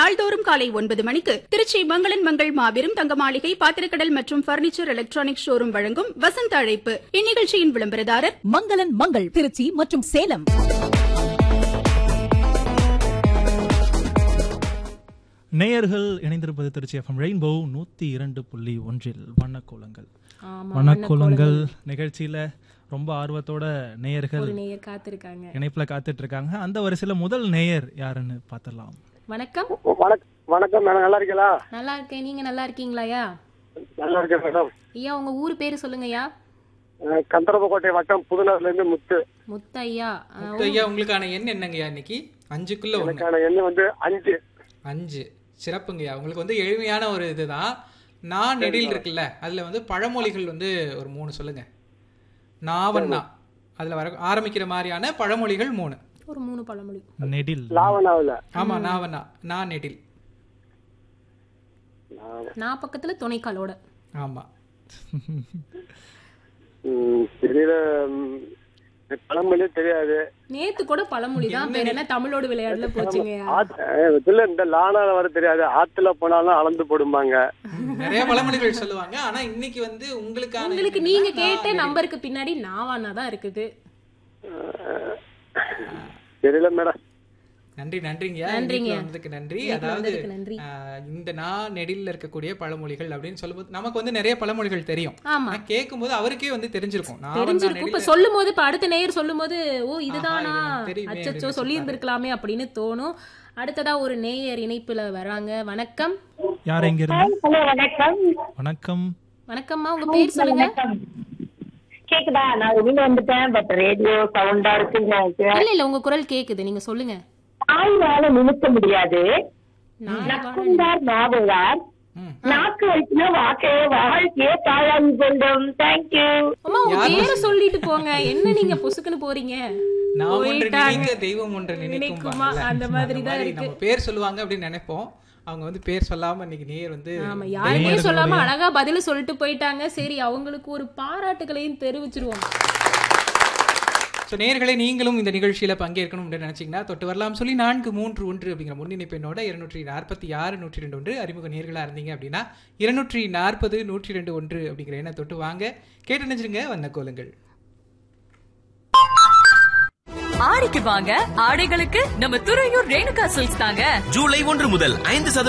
நாள்தோறும் காலை ஒன்பது மணிக்கு திருச்சி மங்களன் மங்கள் மாபெரும் தங்க மாளிகை பாத்திரக்கடல் மற்றும் பர்னிச்சர் எலக்ட்ரானிக் ஷோரூம் வழங்கும் வசந்த அழைப்பு இந்நிகழ்ச்சியின் விளம்பரதாரர் மங்களன் மங்கள் திருச்சி மற்றும் சேலம் நேயர்கள் இணைந்திருப்பது திருச்சி எஃப்எம் ரெயின்போ நூற்றி இரண்டு புள்ளி ஒன்றில் வண்ணக்கோலங்கள் ஆமா வண்ணக்கோலங்கள் நிகழ்ச்சியில ரொம்ப ஆர்வத்தோட நேயர்கள் ஒரு நேயர் காத்திருக்காங்க இணைப்புல காத்துட்டு இருக்காங்க அந்த வரிசையில முதல் நேயர் யாருன்னு பார்த்துடலாம் வணக்கம் வணக்கம் வணக்கம் மேடம் நல்லா இருக்கீங்களா நல்லா இருக்கேன் நீங்க நல்லா இருக்கீங்களாயா நல்லா இருக்கேன் மேடம் ஐயா உங்க ஊர் பேரு சொல்லுங்கய்யா அஹ் கந்தரப்பக்கோட்டை வட்டம் புதுநகர்ல இருந்து முத்து முத்தையா ஆ, முத்து ஐயா உங்களுக்கான எண் என்னங்கய்யா இன்னைக்கு அஞ்சுக்குள்ள ஒண்ணு எனக்கான எண்ணெய் வந்து அஞ்சு அஞ்சு சிறப்புங்கய்யா உங்களுக்கு வந்து எளிமையான ஒரு இதுதான் நான் நெடில் இருக்குல்ல அதுல வந்து பழமொழிகள் வந்து ஒரு மூணு சொல்லுங்க நாவண்ணா அதுல வர ஆரம்பிக்கிற மாதிரியான பழமொழிகள் மூணு ஒரு மூணு பழமொழி நெடில் லாவணாவில் ஆமா நாவண்ணா நான் நெடில் நான் பக்கத்துல துணைக்காலோட ஆமா தெரியல ம், பழமொழியே தெரியாது நேத்து கூட பழமொழி தான் பேர் என்ன தமிழோடு விளையாடல போச்சுங்கய்யா ஆத்- அஹ் இல்ல இந்த லானால வர தெரியாது ஆத்துல போனாலும் அளந்து போடுமாங்க நிறைய பழமொழிகள் சொல்லுவாங்க ஆனா இன்னைக்கு வந்து உங்களுக்கான உங்களுக்கு எண் நீங்க என்னன்னா, கேட்ட நான் நம்பருக்கு பின்னாடி நாவானா தான் இருக்குது தெரியல மேடம் நன்றி நன்றிங்கய்யா நன்றிங்க. இணைப்புல வந்ததுக்கு நன்றி இணைப்புல அதாவது வந்ததுக்கு நன்றி. ஆஹ், இந்த நான் நெடில் இருக்கக்கூடிய பழமொழிகள் அப்படின்னு சொல்லும்போது நமக்கு வந்து நிறைய பழமொழிகள் தெரியும் ஆமா ஆனா கேட்கும்போது அவருக்கே வந்து தெரிஞ்சிருக்கும் நான் தெரிஞ்சிருக்கும் இப்ப சொல்லும் போது இப்ப அடுத்த நேயர் சொல்லும் போது ஓ இதுதானா இது எனக்கு தெரியுமே அச்சச்சோ அப்படின்னு சொல்லி இருந்திருக்கலாமே அப்படின்னு தோணும் அடுத்ததா ஒரு நேயர் இணைப்புல வராங்க வணக்கம் யார் எங்க இருந்து ஹலோ வணக்கம் வணக்கம் வணக்கம்மா உங்க பேர் சொல்லுங்க வணக்கம் கேக்குதா நான் வெளியில வந்துட்டேன் பட் ரேடியோ சவுண்டா இருக்குன்னு நினைக்கிறேன் இல்ல இல்ல உங்க குரல் கேக்குது நீங்க சொல்லுங்க தாய்வால நிமித்த முடியாது நான் நக்குந்தார் நாவலார் ம். நாக்கு வச்சுனா வாக்கைய வாழ்க்கையே தாயாகி கொண்டோம் தேங்க்யூ அம்மா உங்க பேரை சொல்லிட்டு போங்க என்ன நீங்க பொசுக்குன்னு போறீங்க நான் ஒன்று போயிட்டாங்க. நினைக்க தெய்வம் ஒன்று நினைக்கும் நினைக்குமா? பாருங்கல்ல. அந்த மாதிரி தான் மாதிரி இருக்கு. நம்ம பேர் சொல்லுவாங்க அப்படின்னு நினைப்போம் அவங்க வந்து பேர் சொல்லாம இன்னைக்கு நேர் வந்து ஆமா யாருமே சொல்லாம அழகா பதில சொல்லிட்டு போயிட்டாங்க சரி அவங்களுக்கு ஒரு பாராட்டுகளையும் தெரிவிச்சிருவோம் ஸோ நேயர்களே நீங்களும் இந்த நிகழ்ச்சியில பங்கேற்கணும் அப்படின்னு நினைச்சீங்கன்னா தொட்டு வரலாம் சொல்லி நான்கு மூன்று ஒன்று அப்படிங்கிற முன்னிணைப்பு எண்ணோட இருநூற்றி நாற்பத்தி ஆறு நூற்றி ரெண்டு ஒன்று அறிமுக நேர்களா இருந்தீங்க அப்படின்னா இருநூற்றி நாற்பது நூற்றி ரெண்டு ஒன்று அப்படிங்கிற எண்ணை தொட்டு வாங்க கேட்டு நினைச்சிருங்க வந்த கோலுங்கள் ஆடிக்கு வாங்க ஆடைகளுக்கு நம்ம துறையூர் ரேணுகா சில்க்ஸ் தாங்க ஜூலை ஒன்று முதல் ஐந்து சதவீதம்